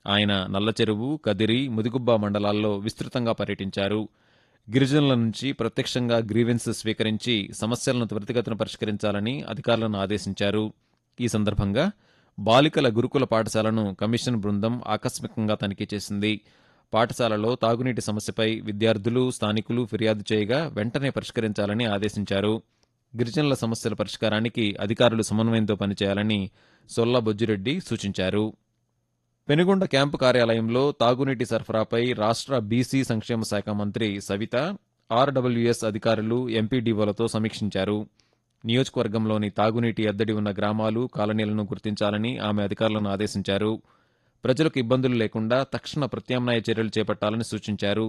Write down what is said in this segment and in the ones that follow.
ఆయన నల్లచెరువు కదిరి ముదిగుబ్బ మండలాల్లో విస్తృతంగా పర్యటించారు గిరిజనుల నుంచి ప్రత్యక్షంగా గ్రీవెన్స్ స్వీకరించి సమస్యలను త్వరితగతిన పరిష్కరించాలని అధికారులను ఆదేశించారు ఈ సందర్భంగా బాలికల గురుకుల పాఠశాలను కమిషన్ బృందం ఆకస్మికంగా తనిఖీ చేసింది పాఠశాలలో తాగునీటి సమస్యపై విద్యార్థులు స్థానికులు ఫిర్యాదు చేయగా వెంటనే పరిష్కరించాలని ఆదేశించారు గిరిజనుల సమస్యల పరిష్కారానికి అధికారులు సమన్వయంతో పనిచేయాలని సొల్ల బొజ్జిరెడ్డి సూచించారు పెనుగొండ క్యాంపు కార్యాలయంలో తాగునీటి సరఫరాపై రాష్ట్ర బీసీ సంక్షేమ శాఖ మంత్రి సవిత ఆర్డబ్ల్యూఎస్ అధికారులు ఎంపీడీఓలతో సమీక్షించారు నియోజకవర్గంలోని తాగునీటి ఎద్దడి ఉన్న గ్రామాలు కాలనీలను గుర్తించాలని ఆమె అధికారులను ఆదేశించారు ప్రజలకు ఇబ్బందులు లేకుండా తక్షణ ప్రత్యామ్నాయ చర్యలు చేపట్టాలని సూచించారు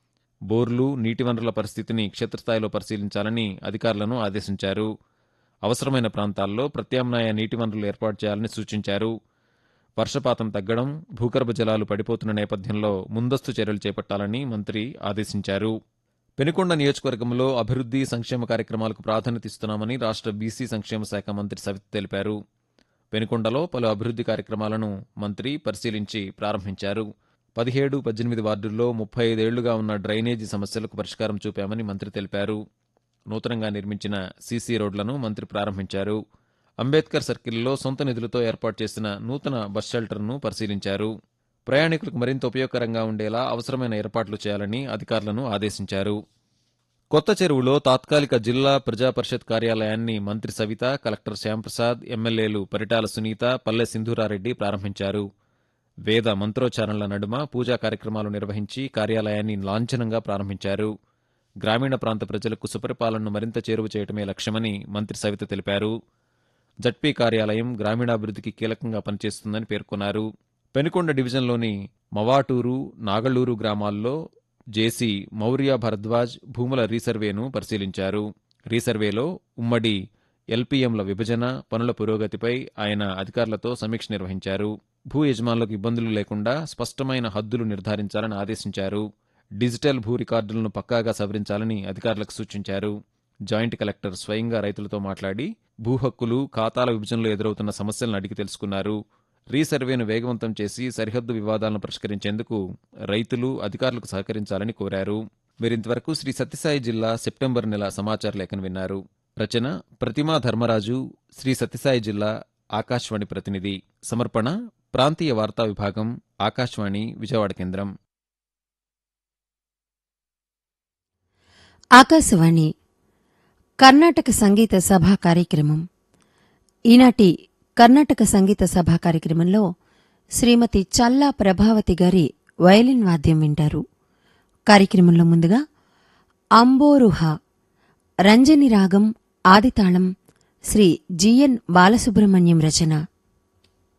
బోర్లు నీటి వనరుల పరిస్థితిని క్షేత్రస్థాయిలో పరిశీలించాలని అధికారులను ఆదేశించారు అవసరమైన ప్రాంతాల్లో ప్రత్యామ్నాయ నీటి వనరులు ఏర్పాటు చేయాలని సూచించారు వర్షపాతం తగ్గడం భూగర్భ జలాలు పడిపోతున్న నేపథ్యంలో ముందస్తు చర్యలు చేపట్టాలని మంత్రి ఆదేశించారు పెనుకొండ నియోజకవర్గంలో అభివృద్ధి సంక్షేమ కార్యక్రమాలకు ప్రాధాన్యత ఇస్తున్నామని రాష్ట్ర బీసీ సంక్షేమ శాఖ మంత్రి సవిత తెలిపారు పెనుకొండలో పలు అభివృద్ధి కార్యక్రమాలను మంత్రి పరిశీలించి ప్రారంభించారు పదిహేడు పద్దెనిమిది వార్డుల్లో ముప్పై ఐదేళ్లుగా ఉన్న డ్రైనేజీ సమస్యలకు పరిష్కారం చూపామని మంత్రి తెలిపారు నూతనంగా నిర్మించిన సీసీ రోడ్లను మంత్రి ప్రారంభించారు అంబేద్కర్ సర్కిల్లో సొంత నిధులతో ఏర్పాటు చేసిన నూతన బస్ షెల్టర్ను పరిశీలించారు ప్రయాణికులకు మరింత ఉపయోగకరంగా ఉండేలా అవసరమైన ఏర్పాట్లు చేయాలని అధికారులను ఆదేశించారు కొత్త చెరువులో తాత్కాలిక జిల్లా ప్రజా పరిషత్ కార్యాలయాన్ని మంత్రి సవిత కలెక్టర్ శ్యాంప్రసాద్ ఎమ్మెల్యేలు పరిటాల సునీత పల్లె సింధూరారెడ్డి ప్రారంభించారు వేద మంత్రోచ్చారణల నడుమ పూజా కార్యక్రమాలు నిర్వహించి కార్యాలయాన్ని లాంఛనంగా ప్రారంభించారు గ్రామీణ ప్రాంత ప్రజలకు సుపరిపాలనను మరింత చేరువ చేయటమే లక్ష్యమని మంత్రి సవిత తెలిపారు జడ్పీ కార్యాలయం గ్రామీణాభివృద్ధికి కీలకంగా పనిచేస్తుందని పేర్కొన్నారు పెనుకొండ డివిజన్లోని మవాటూరు నాగళూరు గ్రామాల్లో జేసీ మౌర్య భరద్వాజ్ భూముల రీసర్వేను పరిశీలించారు రీసర్వేలో ఉమ్మడి ఎల్పీఎంల విభజన పనుల పురోగతిపై ఆయన అధికారులతో సమీక్ష నిర్వహించారు భూ యజమానులకు ఇబ్బందులు లేకుండా స్పష్టమైన హద్దులు నిర్ధారించాలని ఆదేశించారు డిజిటల్ భూ రికార్డులను పక్కాగా సవరించాలని అధికారులకు సూచించారు జాయింట్ కలెక్టర్ స్వయంగా రైతులతో మాట్లాడి భూ హక్కులు ఖాతాల విభజనలో ఎదురవుతున్న సమస్యలను అడిగి తెలుసుకున్నారు రీసర్వేను వేగవంతం చేసి సరిహద్దు వివాదాలను పరిష్కరించేందుకు రైతులు అధికారులకు సహకరించాలని కోరారు మీరింతవరకు శ్రీ సత్యసాయి జిల్లా సెప్టెంబర్ నెల సమాచార లేఖను విన్నారు రచన ప్రతిమా ధర్మరాజు శ్రీ సత్యసాయి జిల్లా ఆకాశవాణి ప్రతినిధి సమర్పణ ప్రాంతీయ వార్తా విభాగం ఆకాశవాణి విజయవాడ కేంద్రం ఆకాశవాణి కర్ణాటక సంగీత సభా కార్యక్రమం ఈనాటి కర్ణాటక సంగీత సభా కార్యక్రమంలో శ్రీమతి చల్లా ప్రభావతి గారి వయలిన్ వాద్యం వింటారు కార్యక్రమంలో ముందుగా అంబోరుహ రంజని రాగం ఆదితాళం శ్రీ జిఎన్ బాలసుబ్రహ్మణ్యం రచన